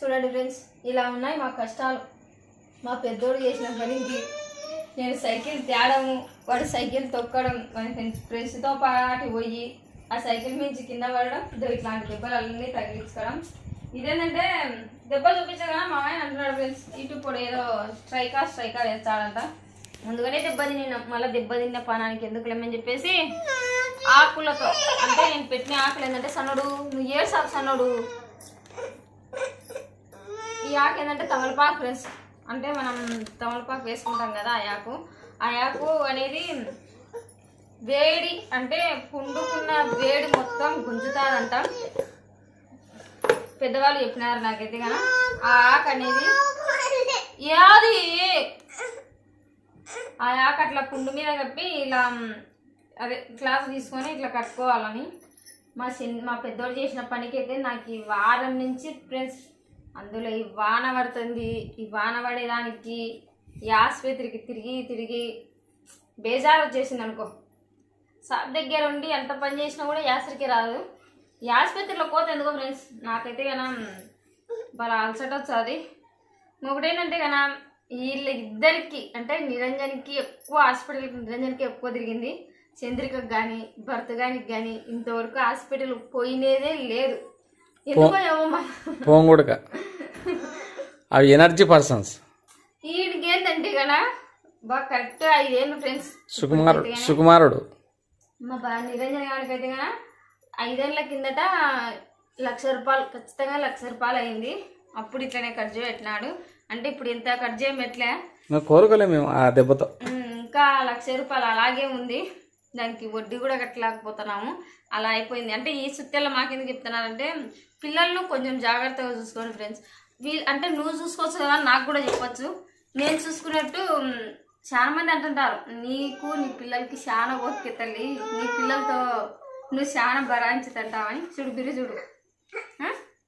చూడండి ఫ్రెండ్స్ ఇలా ఉన్నాయి మా కష్టాలు మా పెద్దోడు చేసిన పనికి నేను సైకిల్ తేడము వాడు సైకిల్ తొక్కడం మన ఫ్రెండ్స్ ఫ్రెండ్స్తో పాటు పోయి ఆ సైకిల్ మించి కింద పడడం ఇదో ఇట్లాంటి దెబ్బలు అన్నీ తగిలించుకోవడం ఇదేంటంటే దెబ్బ చూపించగా మా ఆయన అంటున్నాడు ఫ్రెండ్స్ ఇటు ఇప్పుడు ఏదో స్ట్రైకా స్ట్రైకా వేస్తాడంట ముందుగానే దెబ్బ తిన్న మళ్ళీ దెబ్బ తిన్న పనానికి ఎందుకు లేమని చెప్పేసి ఆకులతో అంటే నేను పెట్టిన ఆకులు ఏంటంటే సన్నడు నువ్వు ఏడు సాకు సన్నడు ఈ ఆకు ఏంటంటే తమలపాకు ఫ్రెండ్స్ అంటే మనం తమలపాకు వేసుకుంటాం కదా ఆ ఆకు ఆ ఆకు అనేది వేడి అంటే పుండుకున్న వేడి మొత్తం గుంజుతాదంట పెద్దవాళ్ళు చెప్పినారు నాకైతే కదా ఆ ఆకు అనేది యాది ఆ ఆకు అట్లా పుండు మీద కప్పి ఇలా మ్, అదే క్లాస్ తీసుకొని ఇట్లా కట్టుకోవాలని మా చిన్న మా పెద్దోడు చేసిన పనికి అయితే నాకు ఈ వారం నుంచి ఫ్రెండ్స్ అందులో ఈ వాన పడుతుంది ఈ వాన పడేదానికి ఈ ఆసుపత్రికి తిరిగి తిరిగి బేజారు వచ్చేసింది అనుకో సార్ దగ్గర ఉండి ఎంత పని చేసినా కూడా యాసరికి రాదు ఈ ఆసుపత్రిలో పోతే ఎందుకో ఫ్రెండ్స్ నాకైతే కన్నా బాగా అలసట వచ్చేది ఒకటేంటంటే కన్నా వీళ్ళ ఇద్దరికి అంటే నిరంజన్కి ఎక్కువ హాస్పిటల్కి నిరంజన్కి ఎక్కువ తిరిగింది చంద్రికకు కానీ భర్త గానికి కానీ ఇంతవరకు హాస్పిటల్ పోయినదే లేదు ఎందుకో ఏమో మా పోంగుడక అవి ఎనర్జీ పర్సన్స్ వీడికి ఏంటంటే కదా బాగా కరెక్ట్ ఐదేళ్ళు ఫ్రెండ్స్ సుకుమారుడు సుకుమారుడు మా బా నిరంజన్ గారికి అయితే కదా ఐదేళ్ల కిందట లక్ష రూపాయలు ఖచ్చితంగా లక్ష రూపాయలు అయింది అప్పుడు ఇట్లనే ఖర్చు పెట్టినాడు అంటే ఇప్పుడు ఇంత ఖర్చు చేయం ఎట్లే మేము కోరుకోలేము మేము ఆ దెబ్బతో ఉమ్, ఇంకా లక్ష రూపాయలు అలాగే ఉంది దానికి వడ్డీ కూడా కట్టలేకపోతున్నాము అలా అయిపోయింది అంటే ఈ సుత్తెల మాకెందుకు చెప్తున్నానంటే పిల్లలను కొంచెం జాగ్రత్తగా చూసుకోండి ఫ్రెండ్స్ వీళ్ళు అంటే నువ్వు చూసుకోవచ్చు కదా అని నాకు కూడా చెప్పొచ్చు నేను చూసుకున్నట్టు ఉమ్, చాలా మంది అంటుంటారు నీకు నీ పిల్లలకి చాలా ఓపిక తల్లి నీ పిల్లలతో నువ్వు చాలా భరాంచుతుంటావని చూడు బిరి చూడు ఆ?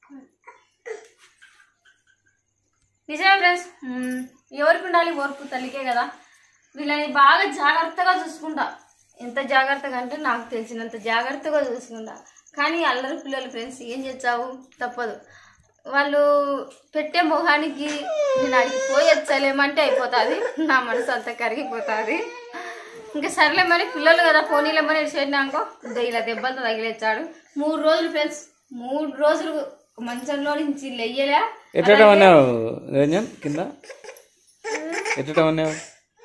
నిజమే ఫ్రెండ్స్ మ్మ్. ఎవరికి ఉండాలి ఓర్పు తల్లికే కదా వీళ్ళని బాగా జాగ్రత్తగా చూసుకుంటా ఎంత జాగ్రత్తగా అంటే నాకు తెలిసినంత జాగ్రత్తగా చూసుకుంటా కానీ అల్లరి పిల్లలు ఫ్రెండ్స్ ఏం చేస్తావు తప్పదు వాళ్ళు పెట్టే మొహానికి నేను అడిగి పోయి వచ్చలేమంటే అయిపోతుంది నా మనసు అంతా కరిగిపోతుంది ఇంకా సర్లే మరి పిల్లలు కదా పోనీలేమని చేసినాకో ఇలా దెబ్బలతో తగిలేచ్చాడు మూడు రోజులు ఫ్రెండ్స్ మూడు రోజులు మంచంలో నుంచి లెయ్యలే ఎట్ట ఉన్నావు నిరంజన్ కింద ఎట్ట ఉన్నావు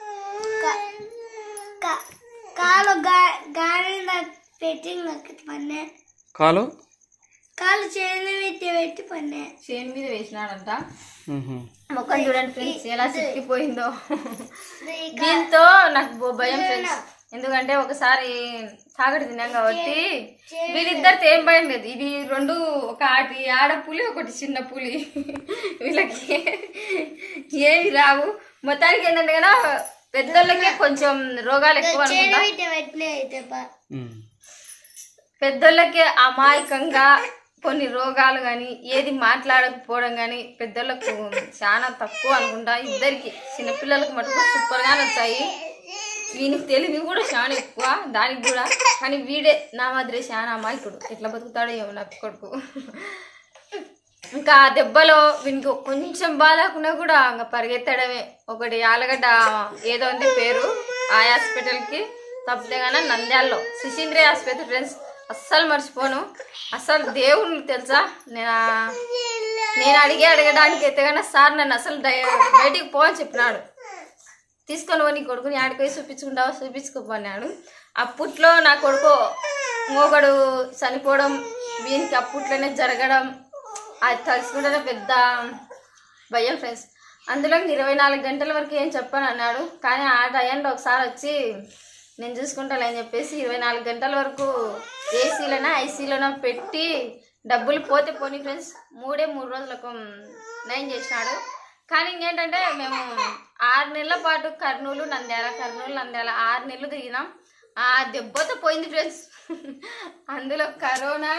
కాలు గాలి పెట్టి నాకు పన్నే కాలు కాలు చేతి పెట్టి పెట్టి పన్నే చేను మీద వేసినాడంట మ్హూ. ముఖం చూడండి ఫ్రెండ్స్ ఎలా చిక్కిపోయిందో దీంతో నాకు బో- భయం ఫ్రెండ్స్ ఎందుకంటే ఒకసారి తాగడి తిన్నాం కాబట్టి వీళ్ళిద్దరితో ఏం భయం లేదు ఇది రెండు ఒక ఆటి ఆడ పులి ఒకటి చిన్న పులి వీళ్ళకి ఏమి రావు మొత్తానికి ఏంటంటే కదా పెద్దోళ్ళకే కొంచెం రోగాలు ఎక్కువ అనుకుంటా పెట్టి పెట్టినే అయితే బా మ్. పెద్దోళ్ళకే అమాయకంగా కొన్ని రోగాలు కానీ ఏది మాట్లాడకపోవడం కానీ పెద్దోళ్ళకు చాలా తక్కువ అనుకుంటా ఇద్దరికి చిన్నపిల్లలకు మటుకు సూపర్గానే వచ్చాయి వీనికి తెలివి కూడా చాలా ఎక్కువ దానికి కూడా కానీ వీడే నా మాదిరి చాలా అమాయకుడు ఎట్లా బతుకుతాడో ఏమో నా కొడుకు ఇంకా ఆ దెబ్బలో వీనికి కొంచెం బాగాలేకున్నా కూడా ఇంకా పరిగెత్తడమే ఒకటి ఆలగడ్డ ఏదో ఉంది పేరు ఆ హాస్పిటల్కి తప్పితే కానీ నంద్యాలలో శిశీంద్రియ ఆసుపత్రి ఫ్రెండ్స్ అస్సలు మర్చిపోను అస్సలు దేవుడు తెలుసా నేను ఆ- నేను అడిగే అడగడానికి అయితే కానీ సార్ నన్ను అసలు దయ- బయటికి పో అని చెప్పినాడు తీసుకొని పోనీ కొడుకుని ఆడికి పోయి చూపించుకుంటావా చూపించుకోపోన్నాడు అప్పట్లో నా కొడుకు మోగడు చనిపోవడం వీనికి అప్పట్లోనే జరగడం అది తలుసుకుంటేనే పెద్ద భయం ఫ్రెండ్స్ అందులో ఇరవై నాలుగు గంటల వరకు ఏం చెప్పాను అన్నాడు కానీ ఆ టైంలో ఒకసారి వచ్చి నేను చూసుకుంటాను అని చెప్పేసి ఇరవై నాలుగు గంటల వరకు ఏసీలోనా ఐసీలోనా పెట్టి డబ్బులు పోతే పోనీ ఫ్రెండ్స్ మూడే మూడు రోజులకు నయం చేసినాడు కానీ ఇంకేంటంటే మేము ఆరు నెలల పాటు కర్నూలు నంద్యాల కర్నూలు నంద్యాల ఆరు నెలలు తిరిగినాం ఆ దెబ్బతో పోయింది ఫ్రెండ్స్ అందులో కరోనా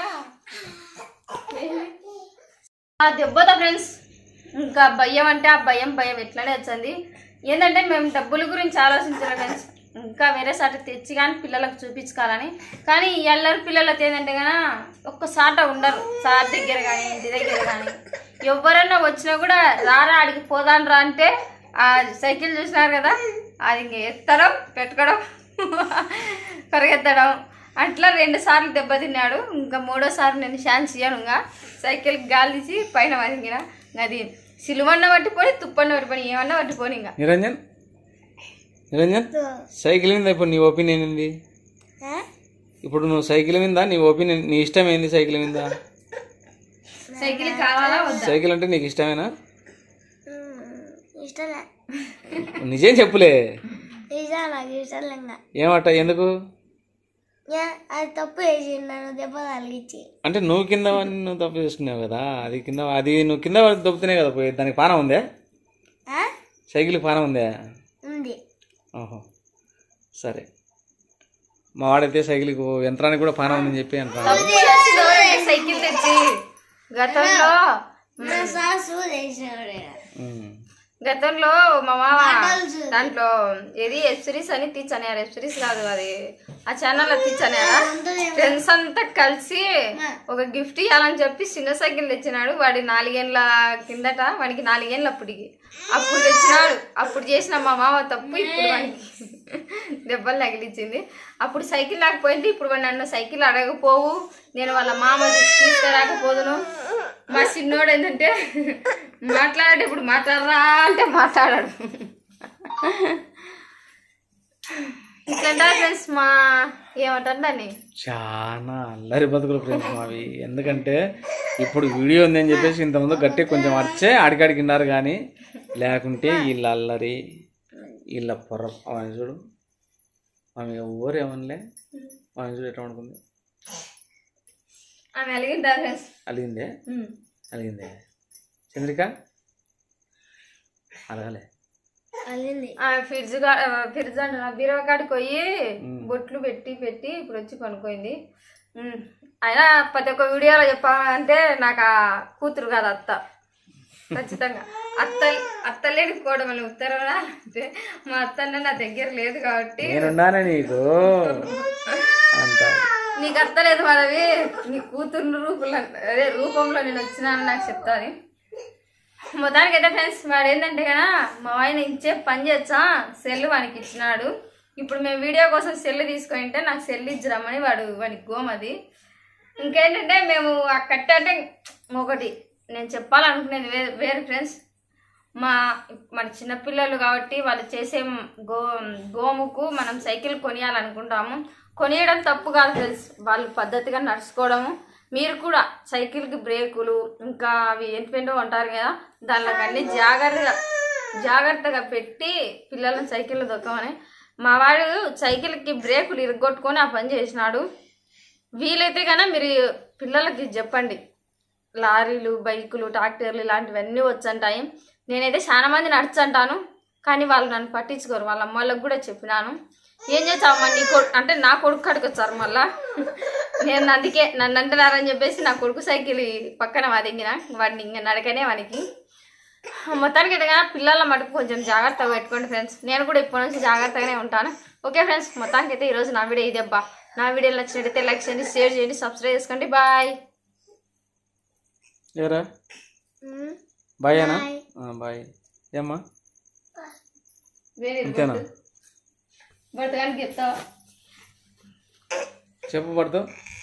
ఆ దెబ్బతో ఫ్రెండ్స్ ఇంకా భయం అంటే ఆ భయం భయం ఎట్లనే వచ్చింది ఏంటంటే మేము డబ్బుల గురించి ఆలోచించాలి ఫ్రెండ్స్ ఇంకా వేరే సాట తెచ్చి కానీ పిల్లలకు చూపించుకోవాలని కానీ ఎల్లరు పిల్లలతో ఏంటంటే కన్నా ఒక్కసాట ఉండరు సార్ దగ్గర కానీ ఇంటి దగ్గర కానీ ఎవరన్నా వచ్చినా కూడా రారా ఆడికి పోదాం రా అంటే ఆ సైకిల్ చూసినారు కదా అది ఇంక ఎత్తడం పెట్టుకోవడం పరిగెత్తడం అట్లా రెండు సార్లు దెబ్బతిన్నాడు ఇంకా మూడోసారి నేను ఛాన్స్ ఇయ్యాను ఇంకా సైకిల్కి గాలి తీసి పైన వదిలిన అది సిలువన్న పట్టిపోయి తుప్పన్న పట్టిపోయి ఏమన్నా పట్టిపోని ఇంకా నిరంజన్ నిరంజన్ సైకిల్ మీద ఇప్పుడు నీ ఒపీనియన్ ఏంది ఆ? ఇప్పుడు నువ్వు సైకిల్ మీద నీ ఒపీనియన్ నీ ఇష్టం ఏంది సైకిల్ మీద సైకిల్ కావాలా వద్దా సైకిల్ అంటే నీకు ఇష్టమేనా ఉమ్, ఇష్టంలే నిజం చెప్పులే ఇష్టం నాకు ఇష్టం ఇంకా ఏమట ఎందుకు ఏ, అది తప్పు వేసి నన్ను దెబ్బ తగిలిచ్చి అంటే నువ్వు కింద పడి నువ్వు తప్పు చేసుకున్నావు కదా అది కింద అది నువ్వు కింద పడి దొబ్బుతున్నాయి కదా పోయి దానికి పానం ఉందే ఆ? సైకిల్కి పానం ఉందే ఉంది ఓహో సరే మా వాడైతే సైకిల్కి ఓ యంత్రానికి కూడా పానం ఉందని చెప్పి అంటాను సైకిల్ తెచ్చి గతంలో నా సార్ సూదేశాడు ఉమ్. గతంలో మా మామ దాంట్లో ఏది వెబ్ సిరీస్ అని తీర్చాను వెబ్ సిరీస్ కాదు అది ఆ ఛానల్లో తీర్చాను ఫ్రెండ్స్ అంతా కలిసి ఒక గిఫ్ట్ ఇవ్వాలని చెప్పి చిన్న సైకిల్ తెచ్చినాడు వాడి నాలుగేళ్ళ కిందట వాడికి నాలుగేళ్ళు అప్పటికి అప్పుడు తెచ్చినాడు అప్పుడు చేసిన మా మామ తప్పు ఇప్పుడు వాడికి దెబ్బలు తగిలిచ్చింది అప్పుడు సైకిల్ లేకపోయింది ఇప్పుడు వాడు నన్ను సైకిల్ అడగపోవు నేను వాళ్ళ మామ తీసుకురాకపోదును మా చిన్నోడు ఏంటంటే మాట్లాడేటప్పుడు మాట్లాడరా అంటే మాట్లాడాడు ఇట్లా ఫ్రెండ్స్ మా ఏమంటారు దాన్ని చాలా అల్లరి బతుకులు ఫ్రెండ్స్ మావి ఎందుకంటే ఇప్పుడు వీడియో ఉందని చెప్పేసి ఇంతకుముందు గట్టి కొంచెం అరిచే ఆడికాడికి విన్నారు కానీ లేకుంటే వీళ్ళ అల్లరి వీళ్ళ పొర అవన్నీ చూడు ఆమె ఊరేమనలే ఆమె చూడు ఎట్లా అనుకుంది ఆమె అలిగింటారు ఫ్రెండ్స్ అలిగిందే అలిగిందే చంద్రిక అలగలే అల్లింది ఆమె ఫ్రిడ్జ్ ఫ్రిడ్జ్ అంటున్నా బీరవ కాడికి పోయి బొట్లు పెట్టి పెట్టి ఇప్పుడు వచ్చి పనుకోయింది ఉమ్. అయినా ప్రతి ఒక్క వీడియోలో చెప్పాలంటే నాకు ఆ కూతురు కాదు అత్త ఖచ్చితంగా అత్త అత్త లేని కూడా మళ్ళీ ఉత్తరం అంటే మా అత్త అన్న నా దగ్గర లేదు కాబట్టి నేనున్నానే నీకు అంత నీకు అర్థలేదు మనవి నీ కూతురు రూపంలో అదే రూపంలో నేను వచ్చినాను నాకు చెప్తాను మొత్తానికి అయితే ఫ్రెండ్స్ వాడు ఏంటంటే కదా మా ఆయన ఇచ్చే పని చేచ్చా సెల్ వానికి ఇచ్చినాడు ఇప్పుడు మేము వీడియో కోసం సెల్ తీసుకుంటే నాకు సెల్ ఇచ్చిరమ్మని వాడు వానికి గోమది ఇంకేంటంటే మేము ఆ కట్టె అంటే ఒకటి నేను చెప్పాలనుకునేది వేరే వేరే ఫ్రెండ్స్ మా మన చిన్నపిల్లలు కాబట్టి వాళ్ళు చేసే గో గోముకు మనం సైకిల్ కొనియాలనుకుంటాము కొనియడం తప్పు కాదు ఫ్రెండ్స్ వాళ్ళు పద్ధతిగా నడుచుకోవడము మీరు కూడా సైకిల్కి బ్రేకులు ఇంకా అవి ఏంటో అంటారు కదా దానిలో అన్ని జాగ్రత్తగా జాగ్రత్తగా పెట్టి పిల్లలను సైకిల్ దొక్కమని మా వాడు సైకిల్కి బ్రేకులు ఇరగొట్టుకొని ఆ పని చేసినాడు వీలైతే కన్నా మీరు పిల్లలకి చెప్పండి లారీలు బైకులు ట్రాక్టర్లు ఇలాంటివన్నీ వచ్చంటాయి నేనైతే చాలా మంది నడుచంటాను కానీ వాళ్ళు నన్ను పట్టించుకోరు వాళ్ళ అమ్మ వాళ్ళకి కూడా చెప్పినాను ఏం చేస్తామమ్మా నీ కొడు అంటే నా కొడుకు కాడికి వచ్చారు మళ్ళా నేను అందుకే నన్ను అంటున్నారని చెప్పేసి నా కొడుకు సైకిల్ పక్కన వాదింగిన వాడిని ఇంకా నడకనే వానికి మొత్తానికి అయితే కదా పిల్లల మటుకు కొంచెం జాగ్రత్తగా పెట్టుకోండి ఫ్రెండ్స్ నేను కూడా ఇప్పటి నుంచి జాగ్రత్తగానే ఉంటాను ఓకే ఫ్రెండ్స్ మొత్తానికి అయితే ఈరోజు నా వీడియో ఇదే అబ్బా నా వీడియో నచ్చినట్టయితే లైక్ చేయండి షేర్ చేయండి సబ్స్క్రైబ్ చేసుకోండి బాయ్ ఎవరా బాయ్ అనా బాయ్ ఏమ్మా వేరే ఇంతేనా బతకానికి చెప్తావా చెప్పు పడతావు